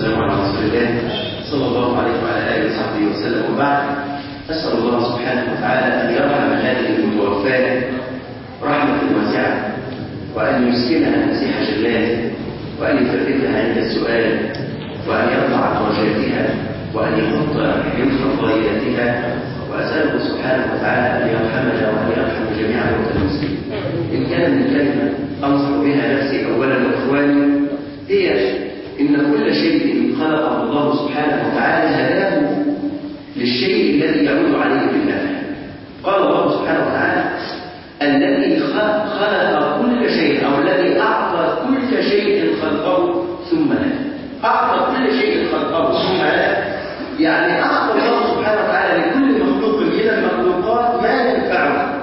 والسلام على رسول الله صلى الله عليه وعلى آله وصحبه وسلم وبعد أسأل الله سبحانه وتعالى أن يرحم هذه المتوفاة رحمة واسعة وأن يسكنها مسيح جلاله وأن يثبتها عند السؤال وأن يرفع درجاتها وأن يحط ينفى ضائلتها وأسأله سبحانه وتعالى أن يرحمنا وأن يرحم جميع موتى المسلمين إن كان من كلمة أنصح بها نفسي أولا وإخواني هي إن كل شيء خلقه الله سبحانه وتعالى هداه للشيء الذي يعود عليه بالنفع قال الله سبحانه وتعالى الذي خلق كل شيء أو الذي أعطى كل شيء خلقه ثم هدى أعطى كل شيء خلقه ثم هدى يعني أعطى الله سبحانه وتعالى لكل مخلوق من المخلوقات ما ينفعه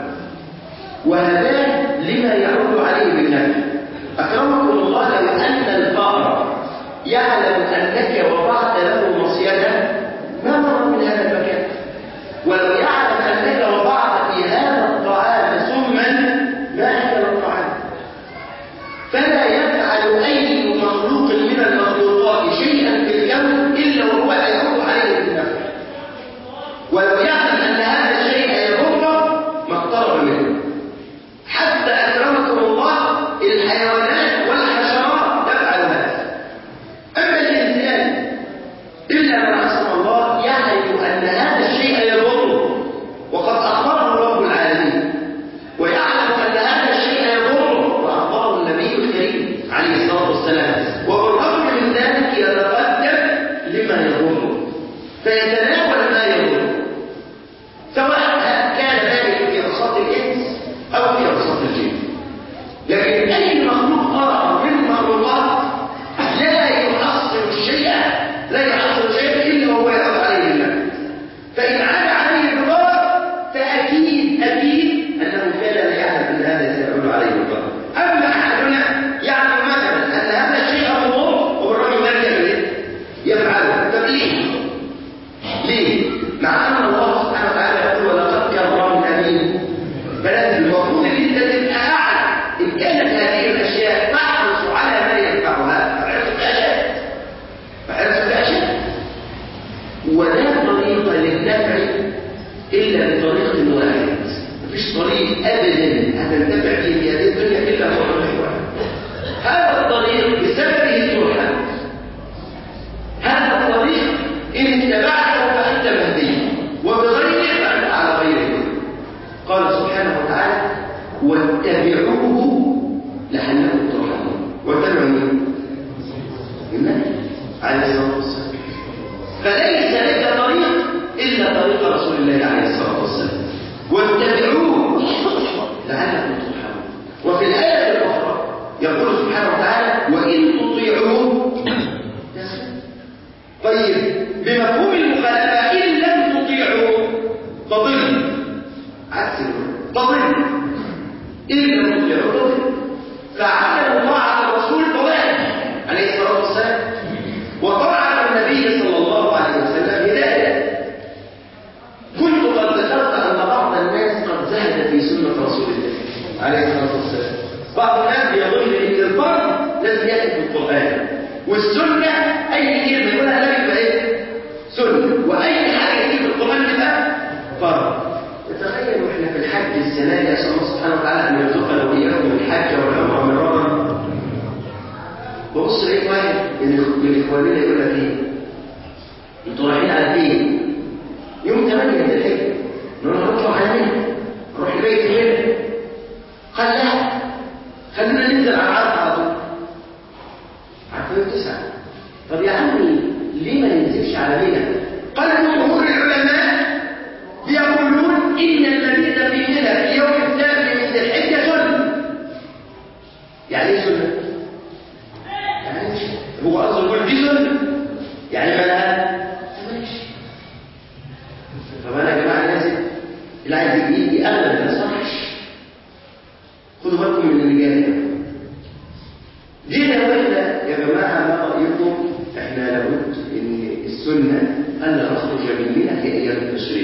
وهداه لما يعود عليه بالنفع أكرمكم الله لو أن الفقر يعلم أنك وضعت له مصيدا ما مر من هذا المكان ولو يعلم أنك وضعت في هذا الطعام سما ما أكل الطعام فلا يفعل أي مخلوق من المخلوقات شيئا في الكون إلا وهو يعود عليه بالنفع ولو يعلم أن هذا الشيء يضره ما اقترب منه حتى أكرمكم الله الحيوانات والحشرات تفعل هذا أما الإنسان إلا من عصم الله يعلم أن هذا الشيء يضره وقد أخبره رب العالمين ويعلم أن هذا الشيء يضره وأخبره النبي الكريم عليه الصلاة والسلام وبالرغم من ذلك يتقدم لما يضره فيتناول ما يضره سواء كان ذلك في أوساط الإنس أو في أوساط الجن لكن أي مخلوق آخر من المخلوقات لا يحصل الشيء لا يحصل الشيء إلا وهو يعود عليه الله فإن عاد عليه الضرر فأكيد أكيد أنه كان لا يعلم أن هذا سيعود عليه الضرر أما أحدنا يعلم مثلا أن هذا الشيء مضر وبالرغم من ذلك يفعله طب ليه؟ ليه؟ مع أن الله سبحانه وتعالى يقول ولقد كرمنا مين؟ بلد المفروض ان انت تبقى اعلى ان كانت هذه الاشياء تحرص على ما ينفعها فحرص باشد فحرص باشد ولا طريق للنفع الا بطريقه واحد مفيش طريق ابدا هتنتفع به في هذه الدنيا الا هو طريق واحد هذا الطريق بسببه ترحم هذا الطريق ان اتبعته فانت مهدي وبغيره فانت على غيره قال سبحانه وتعالى واتبعوه لعلكم ترحمون واتبعوا مين؟ النبي عليه الصلاه والسلام فليس لك طريق الا طريق رسول الله عليه الصلاه والسلام واتبعوه لعلكم ترحمون وفي الايه الاخرى يقول سبحانه وتعالى وان تطيعوه طيب بمفهوم المخالفه ان لم تطيعوه فضل عكس تضل إلا من تضل فعلم الله على الرسول ضلال عليه الصلاة والسلام وطاعة النبي صلى الله عليه وسلم هداية كنت قد ذكرت أن بعض الناس قد زهد في سنة رسول الله عليه الصلاة والسلام بعض الناس يظن أن الفرض لازم يأتي في القرآن والسنة أي كلمة يقولها لا يبقى إيه؟ سنة وأي حاجة تيجي في القرآن تبقى فرض تخيلوا احنا في الحج السنه دي اسال الله سبحانه وتعالى ان يرزقنا واياكم الحج والعمره مرارا ببص لقيت واحد من اخواننا يقول لك ايه؟ انتوا رايحين على فين؟ يوم 8 ذي الحجه نقول له نطلع على مين؟ نروح لبيت مين؟ قال لا خلينا ننزل على العرض على طول عارف يوم 9 طب يا عمي ليه ما ننزلش على مينا؟ قال جمهور العلماء يقولون إن المبيت في منى في يوم الثامن من ذي الحجة سنة يعني ايه سنة؟ يعني مش هو قصده يقول دي سنة يعني ما لها ماشي طب انا يا جماعه لازم اللي عايز يجي اغلب الناس ما راحش خدوا بالكم من الرجال ده جينا واحنا يا جماعه ما رايكم احنا لابد ان السنه الا نخرج من منى في ايام التشريق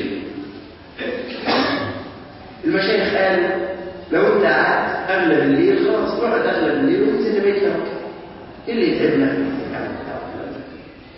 المشايخ قالوا لو انت قعدت اغلب الليل خلاص نقعد اغلب الليل وننزل بيتنا ايه اللي يتعبنا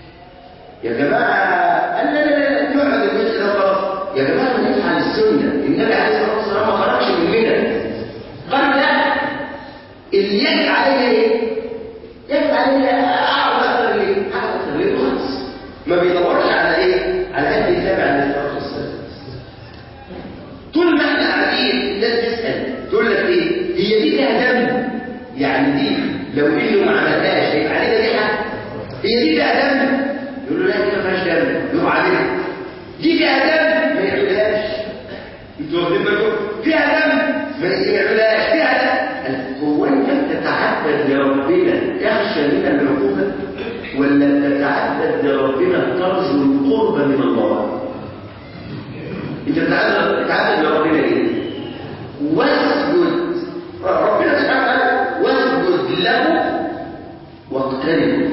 يا جماعة قال لا لا لا نقعد الجزء ده خلاص يا جماعة ما نفعل السنة النبي عليه الصلاة والسلام ما خرجش من منى قالوا لا اللي يجب عليه ايه؟ يجب عليه اقعد اكتر ليه؟ اقعد اكتر ليه خالص ما بيدورش على ايه؟ على قد يتابع عن الفرق السنة طول ما احنا قاعدين الناس تسأل تقول لك ايه؟ هي دي فيها دم يعني دي لو انه ما عملهاش هيبقى عليه ذبيحه هي دي فيها دم يقول له لا دي ما فيهاش دم يقوم عليها دي فيها دم ما يعملهاش انتوا واخدين بالكم فيها دم ما يعملهاش فيها دم هو انت بتتعبد لربنا تخشى من العقوبه ولا بتتعبد لربنا ترجو القرب من الله انت بتتعبد بتتعبد لربنا ليه واسجد ربنا سبحانه وتعالى واسجد له واقترب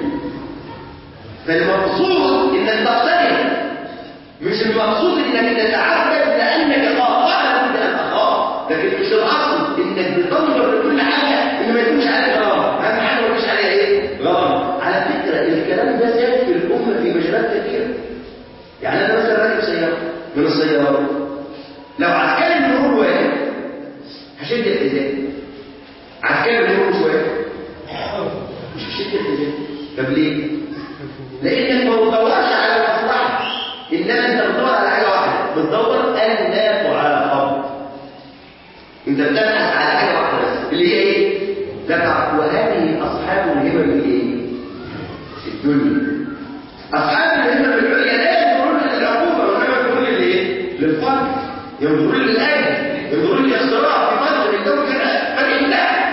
فالمقصود انك تقترب مش المقصود انك تتعبد لانك قاطعت من الاخطاء لكن مش الاصل انك بتنظر لكل حاجه ان ما يكونش عليها غلط اهم حاجه ما يكونش عليها ايه غلط على فكره الكلام ده زاد في الامه في مجالات كثيره يعني انا مثلا راكب سياره من السيارات لو عسكري المرور واقف هشد الحزام عسكري المرور مش واقف مش هشد الحزام طب ليه لانك ما بتدورش على المصلحه انما انت بتدور على حاجه واحده بتدور ان لا تعاقب انت بتبحث على حاجه واحده بس اللي هي ايه دفع وهذه اصحاب الهمم الايه الدنيا اصحاب الهمم العليا لا ينظرون للعقوبه وانما ينظرون للايه للفرق ينظرون للاجر ينظرون للاختراع في فرق من دول كده فالانتهى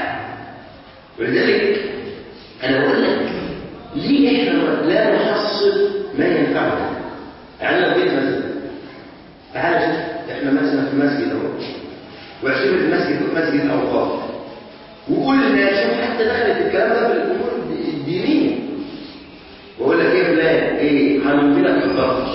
ولذلك انا بقول لك ليه احنا لا نحصل ما ينفعنا يعني لو جيت مثلا تعالى شوف احنا مثلا في مسجد اهو واعتبر المسجد مسجد اوقاف وقلنا شوف حتى دخلت الكلام ده في الامور الدينيه واقول لك ايه فلان ايه هنمضي لك الضغط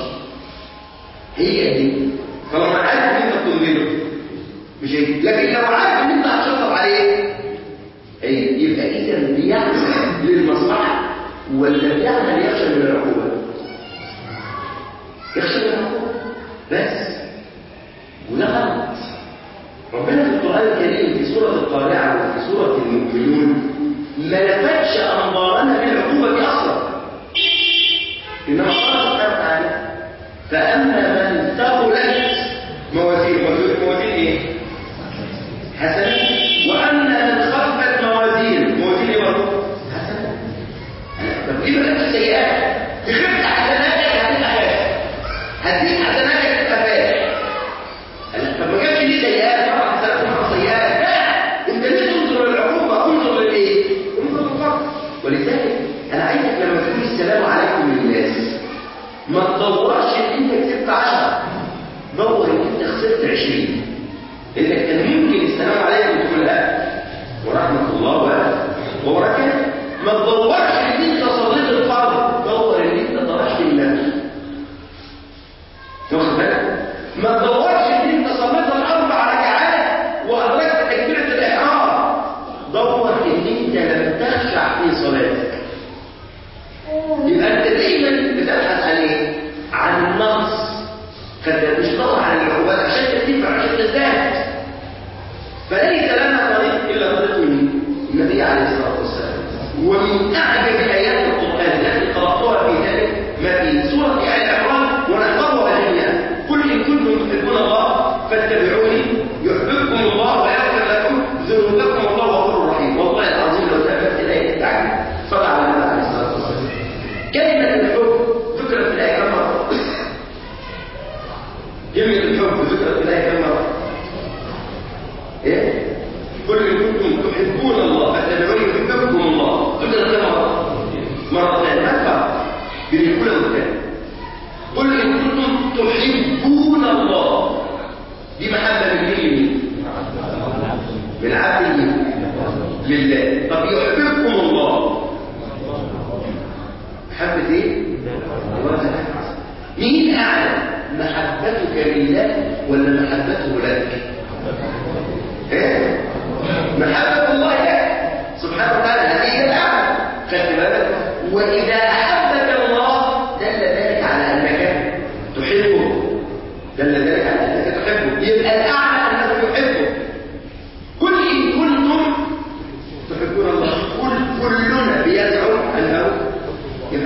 هي دي طالما عارف ان انت بتمضي مش هي لكن لو عارف ان انت هتشطب عليه ايه يبقى اذا بيعمل للمصلحه ولا بيعمل يخشى من العقوبه يخشى من العقوبه بس وده غلط ربنا في القران الكريم في سوره القارعه وفي سوره المؤمنون ما لفتش انظارنا للعقوبه دي اصلا انما قال سبحانه وتعالى فاما من ثقلت موازينه موازين ايه حسنه واما من خفت موازينه موازين ايه برضه حسنه طب ايه بقى السيئات تخف حسناتك هتبقى فاشل هتزيد حسناتك تبقى فاشل طب ما جابش ليه سيئات مره حسنات ومره سيئات لا انت ليه تنظر للعقوبه انظر للايه انظر للفرق ولذلك انا عايزك لما تقول السلام عليكم للناس ما تدورش ان انت كسبت 10 دور ان انت خسرت 20 لانك كان ممكن السلام عليكم تقول لا ورحمه الله وبركاته ما تدورش ان انت صليت الفرض دور ان انت طرحت النفس واخد بالك ما تدورش ان انت صليت الاربع ركعات وادركت تكبيره الاحرام دور ان انت لم تخشع في صلاتك يبقى انت دايما بتبحث عن ايه عن النقص فانت مش دور على العقوبات عشان تنفع عشان تزداد فليس لنا طريق الا طريق من النبي عليه الصلاه والسلام ومن اعجب ايات القران التي قراتها في ذلك ما في سوره ال عمران ونحفظها جميعا قل ان كنتم تحبون الله فاتبعوني يحببكم الله ويغفر لكم ذنوبكم والله غفور رحيم والله العظيم لو تابعت الايه التعليم صلى على النبي عليه الصلاه والسلام كلمه الحب ذكرت في الايه كم مره كلمه الحب ذكرت في الايه كم مره ايه قل ان كنتم تحبون الله فاتبعوني يحببكم الله ذكرت كم مره مرتين ما الفرق بين الاولى والثانيه قل ان كنتم تحبون الله دي محبه من مين من عبد لله طب يحببكم الله محبه ايه مين اعلى محبتك لله ولا محبته لك ايه محبه الله لك سبحانه وتعالى هذه هي الاعلى خدت بالك واذا احبك الله دل ذلك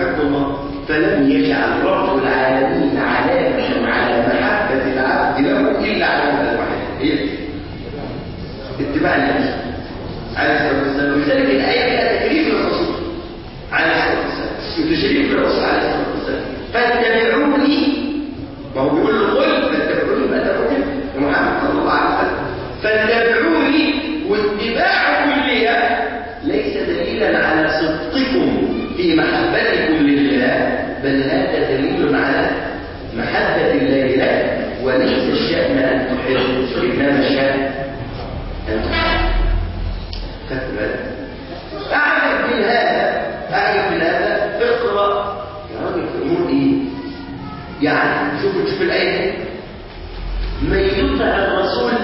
بيحب الله فلم يجعل رب العالمين علامة على محبة العبد له إلا علامة واحدة هي اتباع النبي عليه الصلاة والسلام ولذلك الآية فيها تكريم للرسول عليه الصلاة والسلام وتشريف للرسول عليه الصلاة والسلام فاتبعوني ما هو بيقول له قل فاتبعوني ما تبعوني محمد صلى الله عليه وسلم فاتبعوني واتباع كلية ليس دليلا على صدقكم في محبتكم لله بل هذا دليل على محبة الله له وليس الشأن أن تحب إنما الشأن أن تحب خدت بالك أعجب من هذا أعجب من هذا اقرأ يا راجل في أمور إيه يعني شوف شوف الآية دي من يطع الرسول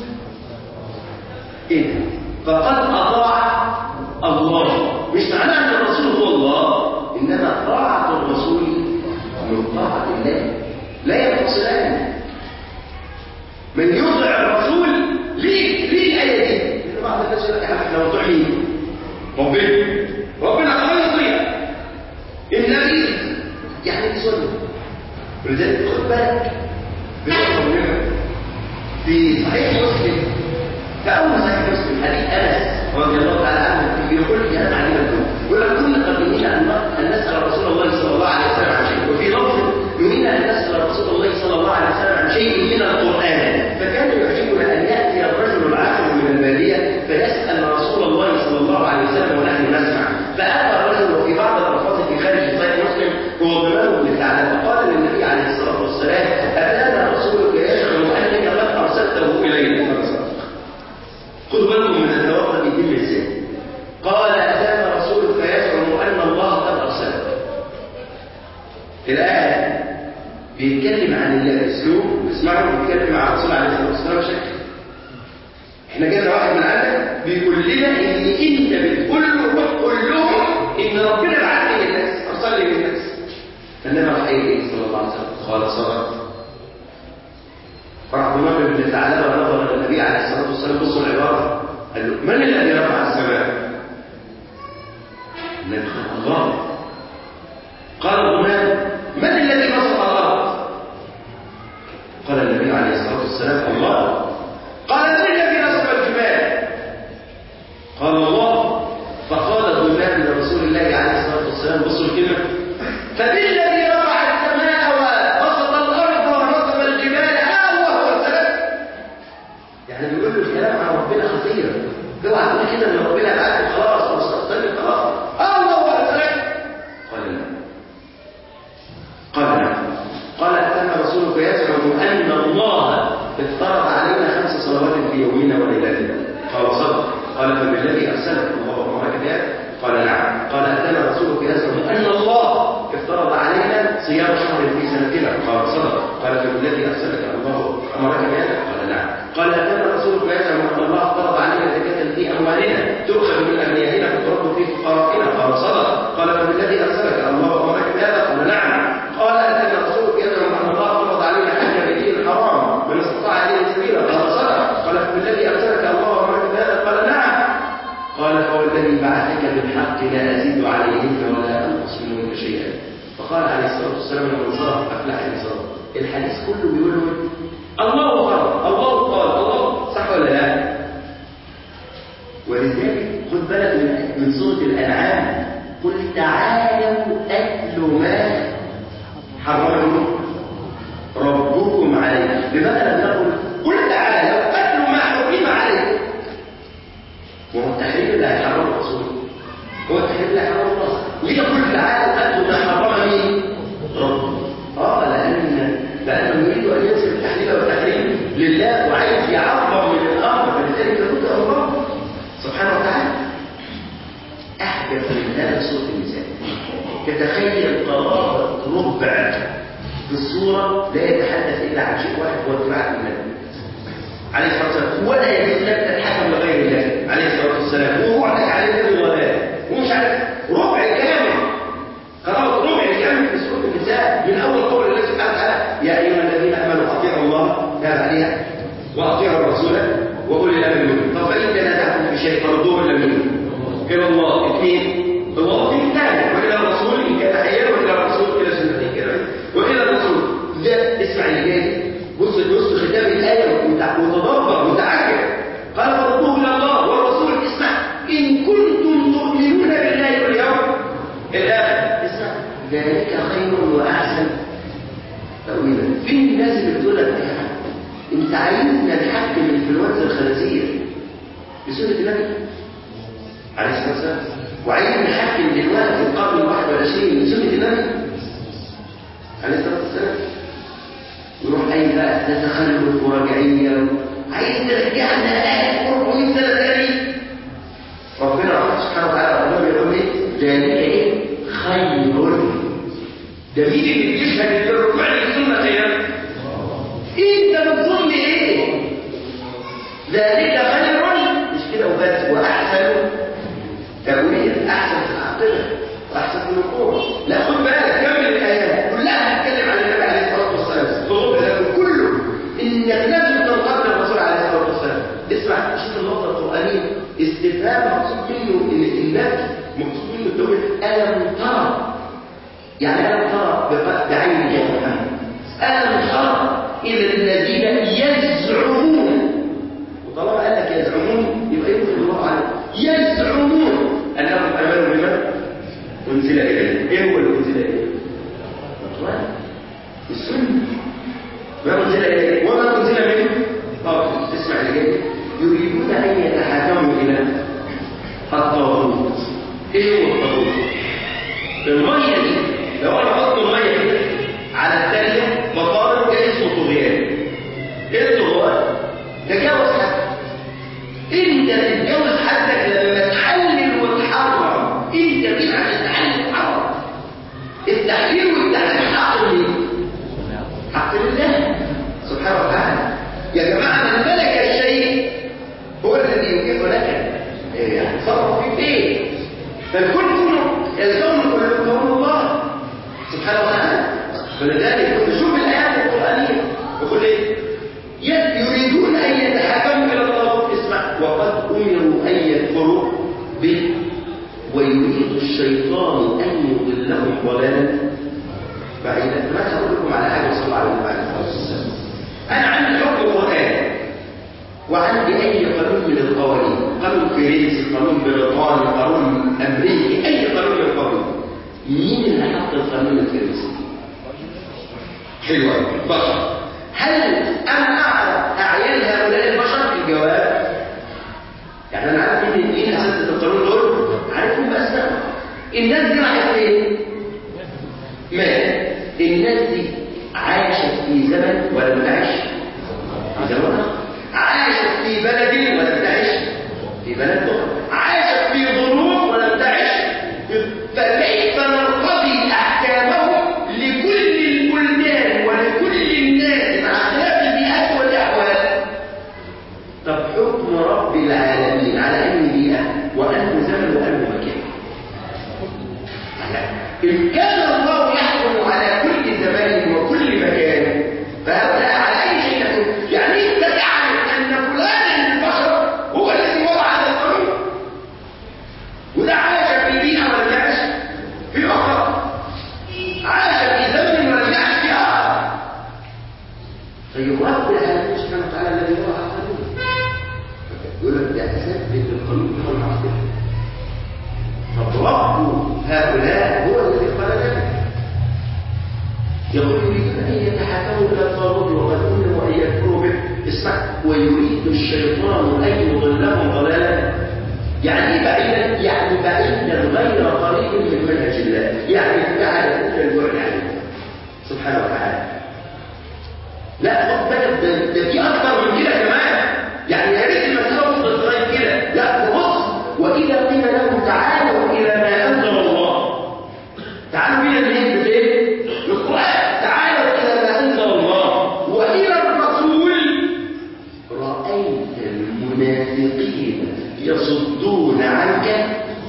إيه فقد أطاع الله مش معناه أن الرسول هو الله إنما طاعة الرسول من طاعة الله لا ينفصلان من يطع الرسول ليه ليه الآية دي؟ لأن بعض الناس يقول لك احنا نطيع مين؟ ربنا ربنا كمان يطيع النبي يعني سنة ولذلك خد بالك بنقطة مهمة في صحيح مسلم فأول صحيح مسلم حديث أنس رضي الله تعالى عنه بيقول كلام عجيب الجمله يقول لك كنا قد أن نسأل رسول الله صلى الله عليه وسلم عن شيء وفي لفظ يريدنا أن نسأل رسول الله صلى الله عليه وسلم عن شيء من القرآن فكان يعجبنا أن يأتي الرجل العاقل من البادية فيسأل رسول الله صلى الله عليه وسلم ونحن نسمع فأتى الرجل وفي بعض الألفاظ في خارج صحيح مسلم هو ضمان بن ثعلبة قال للنبي عليه الصلاة والسلام أتانا رسولك يشغل أنك قد أرسلته إلينا خذوا بالكم من التوقع بيتم ازاي قال أتانا رسولك يزعم أن الله قد أرسله الآية بيتكلم عن الله اسلوب اسمعوا بيتكلم عن الرسول عليه الصلاة والسلام بشكل احنا جانا واحد من عندك بيقول لنا ان انت بتقول له روح قول لهم ان ربنا بعت لي الناس ارسل لي الناس فالنبي راح قايل ايه صلى الله عليه وسلم قال صدق راح بمر بن ثعلبه ونظر الى النبي عليه الصلاه والسلام بصوا العباره قال له من الذي رفع السماء؟ النبي قال الله قال الغلام من الذي بسط الارض؟ قال النبي عليه الصلاه والسلام الله قال من الذي نصب الجبال؟ قال الله فقال الغلام لرسول الله عليه الصلاه والسلام بصوا الكلمه فبالذي رفع السماء وبسط الارض ونصب الجبال ها وهو السلام يعني بيقول له الكلام عن ربنا خطير اوعى تقول كده ان ربنا بعت خلاص وصلت خلاص اه هو السلام قال لا قال لا قال اتانا رسولك يزعم ان الله افترض علينا خمس صلوات في يومنا وليلتنا قال صدق قال فبالذي ارسلك الله وامرك بها قال نعم قال اتانا رسولك يزعم ان الله افترض علينا صيام شهر في سنتنا قال صدق قال فبالذي ارسلك الله امرك بها قال نعم قال اتانا رسولك يزعم ان الله افترض علينا زكاه في اموالنا تؤخذ من اغنيائنا فترد في فقراءنا قال صدق قال فبالذي ارسلك الله امرك بهذا قال نعم قال اتانا رسولك يزعم ان الله افترض علينا حج بيته الحرام من استطاع اليه سبيلا قال صدق قال فبالذي ارسلك الله امرك بهذا قال نعم قال فوالذي بعثك بالحق لا ازيد عليهن ولا انقص منهن شيئا فقال عليه الصلاه والسلام من صدق افلح ان صدق الحديث كله بيقول له الله فرض الله قال الله صح ولا لا ولذلك خد بالك من من سوره الانعام قل تعالوا اتل ما حرم ربكم عليه لماذا لم نقل قل تعالوا اتل ما حرم عليكم وهو التحريم اللي هيحرمه الرسول هو التحريم اللي هيحرمه الله ليه قل تعالوا اتل ما حرم مين ربكم اه لان لانه يريد ان ينسب التحليل والتحريم لله وعايز يعظم من الامر فلذلك لابد ان الله سبحانه وتعالى احدث من هذا سوره النساء تتخيل قرابه ربع في الصوره لا يتحدث الا عن شيء واحد هو اتباع النبي عليه الصلاه والسلام ولا يجوز لك تتحكم لغير الله عليه الصلاه والسلام وهو عليك عليه النبي ولا ومش عارف ربع كامل قرابه ربع كامل في سوره النساء من اول قول الله سبحانه وتعالى يا ايها الذين امنوا اطيعوا الله هذا عليها واطيعوا الرسول واولي الامر منكم طب فان تنازعتم في شيء فردوه الى مين؟ الى الله اثنين الله في كتابه والى الرسول ان كان حيا ذلك خير واحسن تاويلا فين الناس اللي بتقول لك يا عم انت عايزنا نحكم الانفلونزا الخنازير بسنه النبي عليه الصلاه والسلام وعايزين نحكم دلوقتي القرن الواحد والعشرين بسنه النبي عليه الصلاه والسلام يروح قايل بقى ده تخلف ورجعيه عايز ترجعنا 1400 سنه تاني ربنا سبحانه وتعالى ربنا بيقول ايه ذلك ايه خير ده مين اللي بيشهد ان الركوع للسنه قيام انت بتظن ايه ذلك خير مش كده وبس واحسن تأويل احسن في العقيده واحسن في الوقوع لا خد بالك كمل الايات كلها بتتكلم عن النبي عليه الصلاه والسلام تغض لكم كله انك لازم تنقبل الرسول عليه الصلاه والسلام اسمع شوف اللفظه القرانيه استفهام مقصود منه ان النبي مقصود منه التوبه الم ترى يعني الم ترى بعينك يا محمد الم ترى الى الذين يزعمون وطالما قال لك يزعمون يبقى يدخل الله عليه يزعمون انهم امنوا بمن انزل اليه ايه هو اللي انزل اليه القران السنه ما انزل اليه وما انزل منه طب اسمع اللي جاي يريدون ان يتحاكموا الى الطاغوت ايه هو الطاغوت الميه دي لو انا احط الميه كده على الثانيه مقابل ده اسمه طغيان ايه الطغيان تجاوز حد انت تتجاوز حدك لما تحلل وتحرم انت مين عشان تحلل وتحرم التحليل والتحريم حق مين حق لله سبحانه وتعالى يا جماعه من ملك الشيء هو الذي يجيب لك يعني صرف فيه ايه فالكل كله الكون كله كون الله سبحانه وتعالى فلذلك نشوف الايات القرانيه يقول ايه يريدون ان يتحاكموا الى الله اسمع وقد امروا ان يكفروا به ويريد الشيطان ان يضلهم ضلالا بعيدا ما هقول لكم على حاجه صلى الله عليه وسلم انا عندي حكم قراني وعندي اي قانون من القوانين قانون فرنسي قانون بريطاني قانون امريكي اي قانون من القانون مين اللي حط القانون الفرنسي حلوة بشر هل انا اعرف اعيان هؤلاء البشر في الجواب يعني انا عارف مين مين اساتذه القانون دول عارفهم باسمائهم الناس دي راحت فين ما الناس دي عاشت في زمن ولم تعش في زمن اخر عاشت في بلد ولم تعش في بلد اخرى عاشت في ظروف ولم تعش فكيف نرتضي احكامهم لكل البلدان ولكل الناس مع اختلاف البيئات والاحوال طب حكم رب العالمين على اي بيئه وانه زمن وانه مكان إن كان الله يحكم على كل زمان وكل مكان فهؤلاء على أي شيء يكون يعني أنت تعلم أن فلانا البشر هو الذي وضع هذا القانون وده عاش في بيئة ولم يعش في أخرى عاش في زمن ولم يعش في آخر طيب رب العالمين سبحانه وتعالى الذي وضع القانون يقول لك ده أثبت القانون بكل عقله طب رب هؤلاء هو الذي خلقنا يقول يريدون ان يتحاكموا الى الطاغوت وقد امروا ان يكفروا به اسمع ويريد الشيطان ان يضلهم ضلالا يعني ايه بعيدا يعني بعيدا غير قريب من منهج الله يعني بعد كل البعد عنه سبحانه وتعالى لا خد بالك ده, ده في اكثر من كده كمان يعني يا ريت المساله وصلت لغايه كده لا بص واذا قيل لهم تعالوا الى ما انزل الله تعالوا الى الهند فين القران تعالوا الى ما انزل الله والى الرسول رايت المنافقين يصدون عنك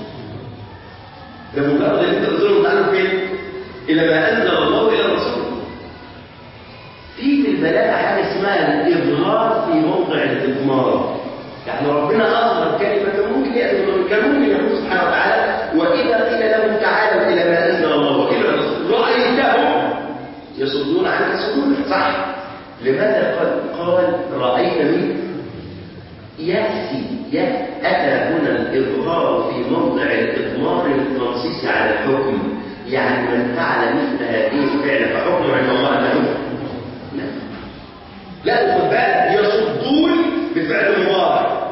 ده مجرد ان انت تقول تعالوا فين الى ما انزل الله الى الرسول في في البلاغه حاجه اسمها الاظهار في موضع الاضمار يعني ربنا اظهر كلمه كان ممكن ياتي كان ممكن يقول سبحانه وتعالى واذا قيل لهم تعالوا الى ما انزل الله والى الرسول رايتهم يصدون عنك صدودا صح لماذا قال قال رايت مين ياتي اتى هنا الاظهار في موضع الاضمار للتنصيص على الحكم يعني من فعل مثل هذه الفعل فحكمه عند الله انه لا لا خد بالك يصدون بفعل مضارع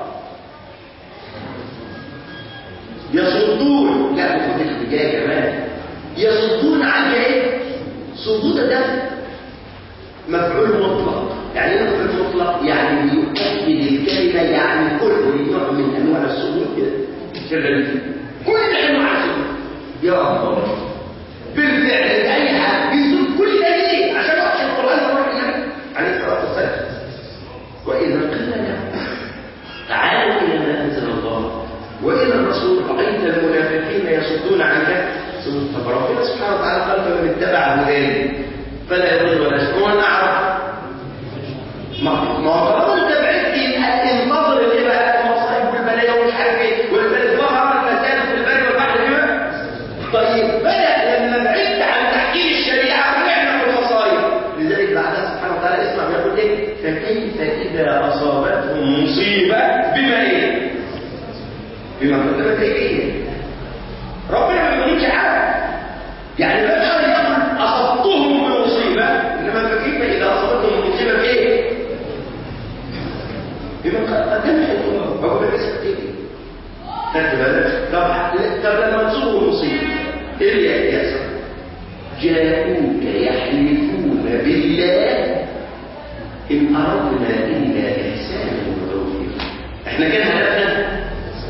يصدون لا خد الحجايه كمان يصدون عن ايه صدود ده مفعول مطلق يعني ايه مفعول مطلق يعني يؤكد الكلمه يعني كل نوع من انواع الصدود كده شغال كل انواع الصدود يا الله بالفعل باي حاجه بيصد كل ده ليه عشان وحش القران وروح النبي عليه الصلاه والسلام واذا قيل لهم تعالوا الى ما انزل الله والى الرسول رايت المنافقين يصدون عنك طب ربنا سبحانه وتعالى قال فمن اتبع هداني فلا يضل ولا يشقى وانا اعرف ما ما هو طالما انت بعدت انتظر الايه بقى المصائب والبلايا ومش عارف ايه ولذلك ظهر الفساد في البر والبحر بما طيب بدا لما بعدت عن تحكيم الشريعه طلعنا في المصائب لذلك بعدها سبحانه وتعالى اسمع بيقول ايه فكيف اذا اصابتهم مصيبه بما ايه بما قدمت ايديهم ربنا ما بيقولش حاجه يعني لا يقول اصبتهم بمصيبه انما فكيف اذا اصابتهم مصيبه بايه بما قدمت ايديهم هو ده لسه كتير خدت بالك طب طب لما تصيبهم مصيبه ايه اللي يحصل جاءوك يحلفون بالله ان اردنا الا احسانا وتوفيقا احنا كده هدفنا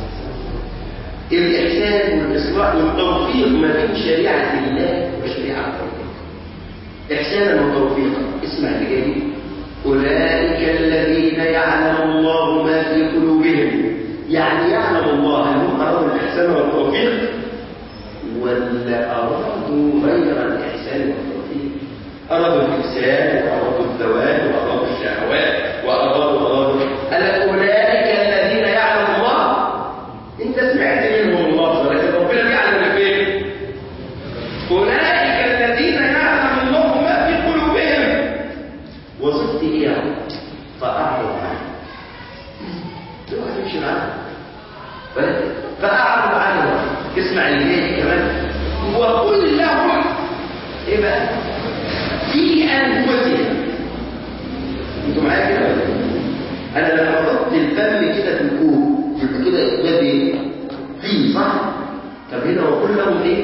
الإحسان والإصلاح والتوفيق ما بين شريعة الله وشريعة الله إحسانا وتوفيقا اسمع اللي جاي أولئك الذين يعلم الله ما في قلوبهم يعني يعلم الله هل هم أرادوا الإحسان والتوفيق ولا أرادوا غير الإحسان والتوفيق أرادوا الإحسان وأرادوا الزواج وأرادوا الشهوات وأرادوا أرادوا ألا أولئك الذين يعلم الله أنت سمعت منهم الله ولكن ربنا بيعلم فين أولئك الذين يعلم الله ما في قلوبهم وظيفتي إيه يا رب فأعرض عنه اوعى تمشي معاه فأعرض عنه اسمع اللي جاي كمان وقل لهم ايه بقى في انفسهم انتوا معايا كده ولا انا لما احط الفم كده في الكوب يبقى كده ده ايه في صح طب هنا وقل لهم ايه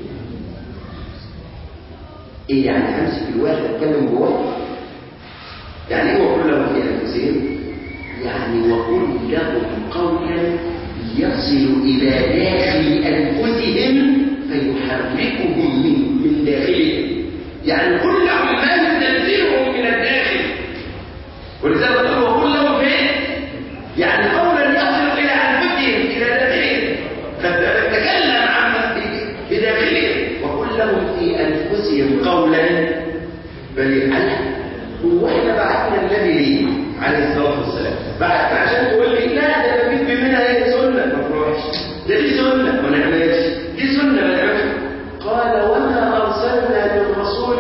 ايه يعني امسك الواحد اتكلم جواه يعني ايه وقل لهم في انفسهم يعني وقل لهم قولا يصل إلى داخل أنفسهم فيحركهم من من داخلهم يعني كل ما يستنزلهم من الداخل ولذلك قال وقل لهم فين؟ يعني قولا يصل إلى أنفسهم إلى داخلهم فتكلم عن بداخلهم وقل لهم في أنفسهم قولا بل هو احنا بعثنا النبي ليه؟ عليه الصلاة والسلام بعد عشان تقول لي لا ده انا بيت منها هي سنة ما تروحش ده دي سنة ما نعملش دي سنة ما نعملش قال وما أرسلنا من رسول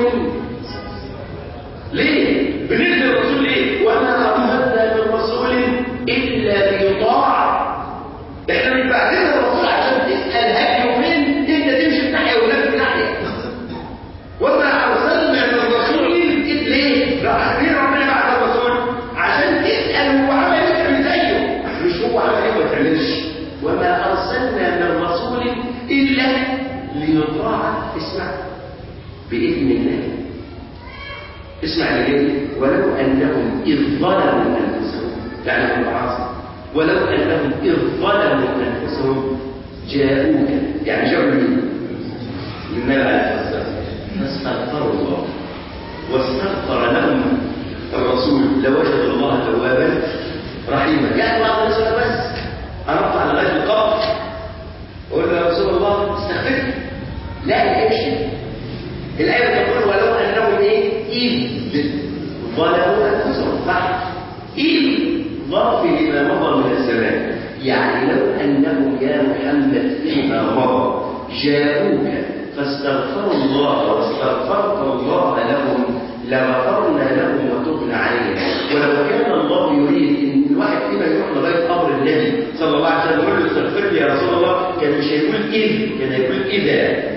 ليه؟ بنرسل الرسول ليه؟ وما أرسلنا من رسول إلا ليطاع احنا مش بعتين الرسول عشان تسأل هديه فين انت تمشي في ناحية ولا في ناحية وما أرسلنا من رسول ليه؟ ليه ربنا بعت الرسول عشان تسأل هو عمل ايه تعمل زيه مش هو عمل ايه ما تعملش وما أرسلنا من رسول إلا ليطاع اسمع بإذن الله اسمع اللي جاي ولو أنهم إذ ظلموا أنفسهم يعني المعاصي ولو أنهم إذ ظلموا أنفسهم جاءوك يعني جاءوا مين؟ للنبي عليه الصلاة والسلام فاستغفروا الله واستغفر لهم الرسول لوجد الله توابا رحيما يعني بعض الناس بس هنطلع لغايه القبر اقول له يا رسول الله استغفر لا الايه الايه بتقول ولو انهم ايه اذ ظلموا انفسهم صح اذ ظرف لما مضى من الزمان يعني لو انهم يا محمد فيما مضى جاءوك فاستغفروا الله واستغفرت الله لهم لغفرنا لهم وتبنا عليهم ولو كان الله يريد ان الواحد فينا يروح لغايه قبر النبي صلى الله عليه وسلم يقول له استغفر لي يا رسول الله كان مش هيقول اذ كان هيقول اذا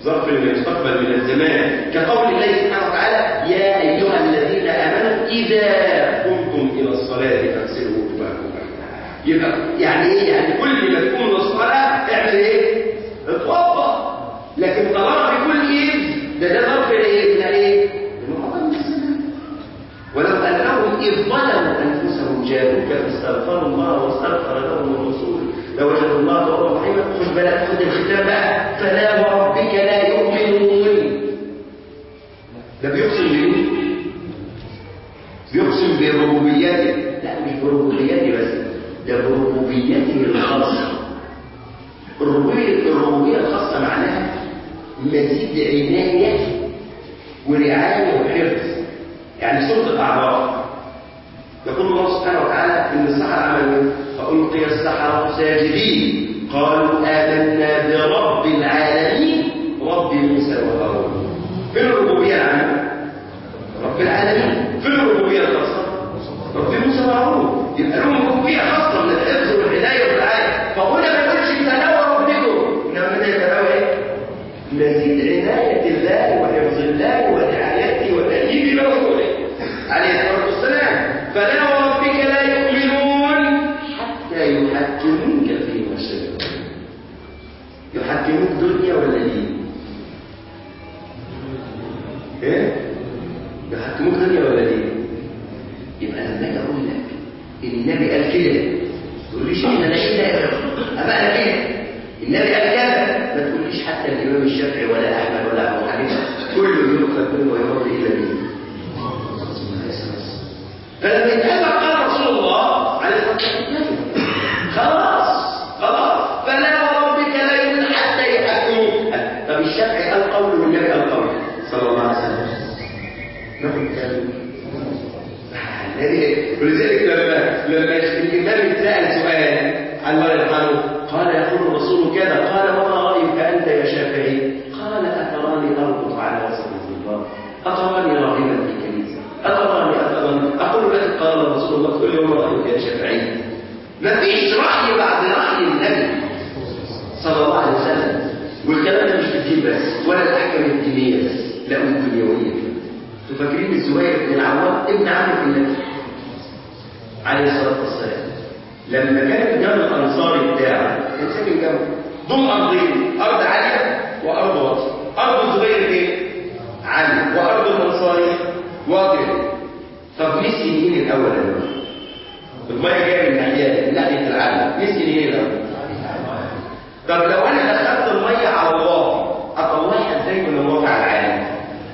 ظرف يستقبل من الزمان كقول الله سبحانه وتعالى يا أيها الذين آمنوا إذا قمتم إلى الصلاة فاغسلوا وجوهكم يبقى يعني إيه؟ يعني كل ما تكون للصلاة اعمل إيه؟ اتوضأ لكن طالما بكل إيد ده ده ظرف إيه؟ من إيه؟ من الزمان ولو أنهم إذ ظلموا أنفسهم جاءوك فاستغفروا الله واستغفر لهم الرسول لوجدوا الله توابا رحيما خد بالك خد الختام بقى فلا وربك لا يؤمنون ده بيقسم بمين؟ بيقسم بربوبيته لا مش بربوبيته بس ده بربوبيته الخاصة الربوبية الربوبية الخاصة معناها مزيد عناية ورعاية وحفظ يعني سورة الأعراف يقول الله سبحانه وتعالى إن السحر عملوا فألقي السحرة ساجدين قالوا آمنا برب العالمين رب موسى وهارون فين الربوبية العامة؟ رب العالمين فين الربوبية الخاصة؟ رب موسى وهارون يبقى لهم ربوبية خاصة من الحفظ والهداية والرعاية فهنا ما يقولش تناوى ربكم إنما هنا يتناوى إيه؟ مزيد عناية الله وحفظ الله ورعايته وتأييد رسوله عليه الصلاة والسلام فلا وربك لا يؤمنون حتى يحكموك فيما شجر يحكموك دنيا ولا دين؟ ايه؟ يحكموك دنيا ولا دين؟ يبقى لما اجي اقول لك النبي قال كده ما تقوليش احنا نعيد ده ابقى انا كده النبي قال كذا ما تقوليش حتى الامام الشافعي ولا احمد ولا ابو حنيفه كله يؤخذ منه ويمر الى مين؟ فلما يتقال قال رسول الله عليه الصلاه والسلام خلاص خلاص فلا وربك لا يؤمن حتى يحكموك طب الشافعي قال قوله والنبي قال قوله صلى الله عليه وسلم ناخد كلام ولذلك لما لما الامام اتسال سؤال عن الله يرحمه قال يقول الرسول كذا قال وما رايك انت يا شافعي قال اتراني اربط على وسط الظلام اتراني راغبا في كنيسه اتراني اتراني اقول لك قال رسول الله تقول لي وما رايك يا شافعي ما فيش راي بعد راي النبي صلى الله عليه وسلم والكلام ده مش في الدين بس ولا الاحكام الدينيه بس لا والدنيويه انتوا فاكرين الزبير بن العوام ابن عم النبي عليه الصلاه والسلام لما كان الجنب الانصاري بتاعه كان ساكن جنبه ضم ارضين ارض عاليه وارض واطيه ارض الزبير ايه عاليه وارض الانصاري واطيه طب نسي مين الاول يا جماعه الميه جايه من ناحيه من ناحيه العاليه نسي مين الاول طب لو انا دخلت الميه على الواطي اطلعها ازاي من الواطي على العالي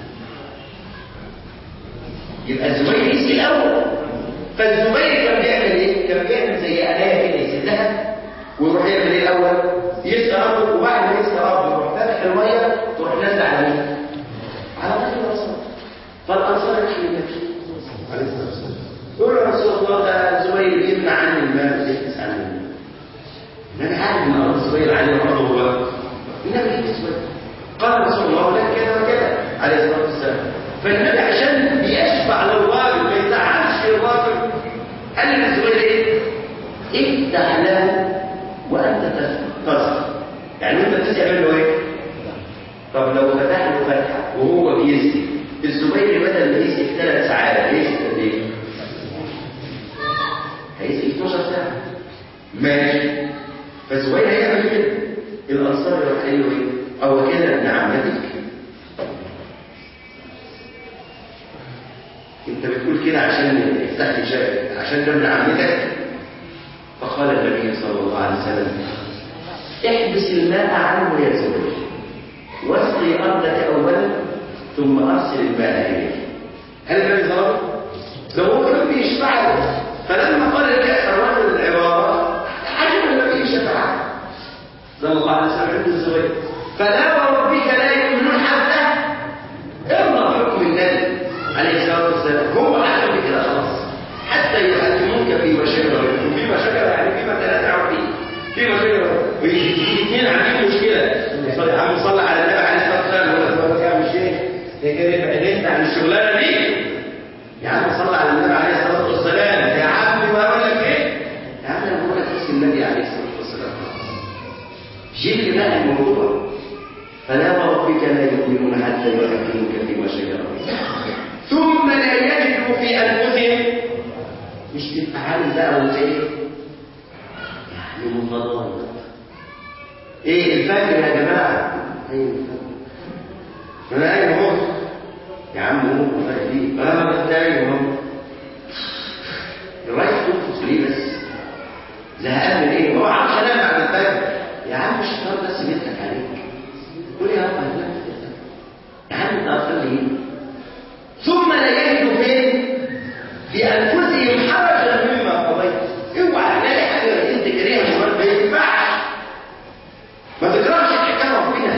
يبقى الزبير نسي الاول فالزبير كان بيعمل ايه كان بيعمل زي انايه كده يسدها ويروح يعمل ايه الاول يسقى ارضه وبعد ما يسقى ارضه يروح فاتح الميه تروح نازله على مين على طريق الانصار فالانصار يحكي النبي عليه الصلاه والسلام يقول يا رسول الله ده زبير يمنع عني الماء ويحبس عني الماء النبي عارف ان ارض الزبير عليه وارضه هو النبي يحبس قال رسول الله لك كذا وكذا عليه الصلاه والسلام فالنبي عشان بيشفع للراجل ما يزعلش الراجل قال للزبير ايه؟ افتح له وانت تسقط يعني انت بتسقي له ايه؟ طب لو فتح له فتحه وهو بيسقي الزبير بدل ما يسقي في ثلاث ساعات هيسقي قد ايه؟ هيسقي 12 ساعه ماشي فالزبير هيعمل كده الانصار يروح قايل له ايه؟ او كان ابن عمتك انت بتقول كده عشان يفتح لي شاي عشان ده ابن عمتك فقال النبي صلى الله عليه وسلم احبس الماء عنه يا زوجي واسقي ارضك اولا ثم ارسل الماء اليك هل النبي ظلم؟ لو هو كان بيشفع له فلما قال الرجل العباره عجب النبي شفعه صلى الله عليه وسلم عند الزبير فلا وربك لا يؤمنون حتى ارضى حكم النبي عليه الصلاه والسلام هو حكم بكده خلاص حتى يحكموك فيما شجر فيما شجر يعني فيما تنازعوا فيه فيما شجر ويجي اثنين عاملين مشكله يا عم صلى على النبي عليه الصلاه والسلام ولا تقول يا عم الشيخ هي كده بعدين عن الشغلانه دي يا عم صلى على النبي عليه الصلاه والسلام يا عم بقول لك ايه يا عم انا بقول لك اسم النبي عليه الصلاه والسلام جيب بقى الموضوع فلا وربك لا يؤمنون حتى يحكموك فيما شجر بينهم ثم لا يجدوا في انفسهم مش تبقى عامل بقى وانت ايه يعني متضارب ايه الفجر يا جماعه ايه الفجر انا قايم اهو يا عم قوم فايقين اه انت قايم اهو رايح تنفخ ليه بس زهقان من ايه ما بعرفش انام بعد الفجر يا عم الشيطان بس بيضحك عليك قول يا رب هنام يا عم انت اصلا ايه ثم لا يجدوا فين في انفسهم حرجا مما قضيت اوعى تلاقي حاجه انت كريهه ما ينفعش ما تكرهش تحكم ربنا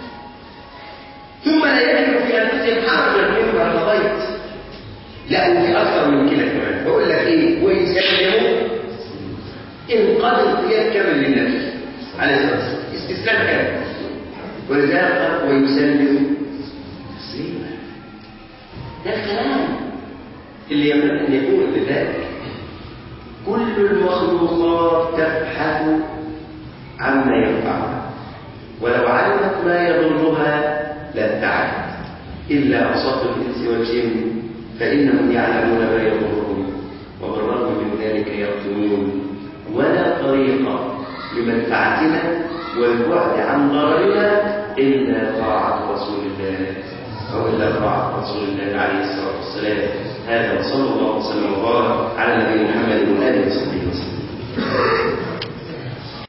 ثم لا يجدوا في انفسهم حرجا مما قضيت لا وفي اكثر من كده كمان بقول لك ايه ويسلموا انقاذ القياد كامل للنبي عليه الصلاه والسلام استسلام كامل ولذلك قال ويسلم تسليما ده الكلام اللي ينبغي ان يكون بذلك كل المخلوقات تبحث عما ينفعها ولو علمت ما يضرها لاتبعت الا اصاب الانس والجن فانهم يعلمون ما يضرهم وبالرغم من ذلك يقتلون ولا طريق لمنفعتنا والبعد عن ضررنا الا طاعه رسول الله او الا طاعه رسول الله عليه الصلاه والسلام هذا وصلى الله وسلم وبارك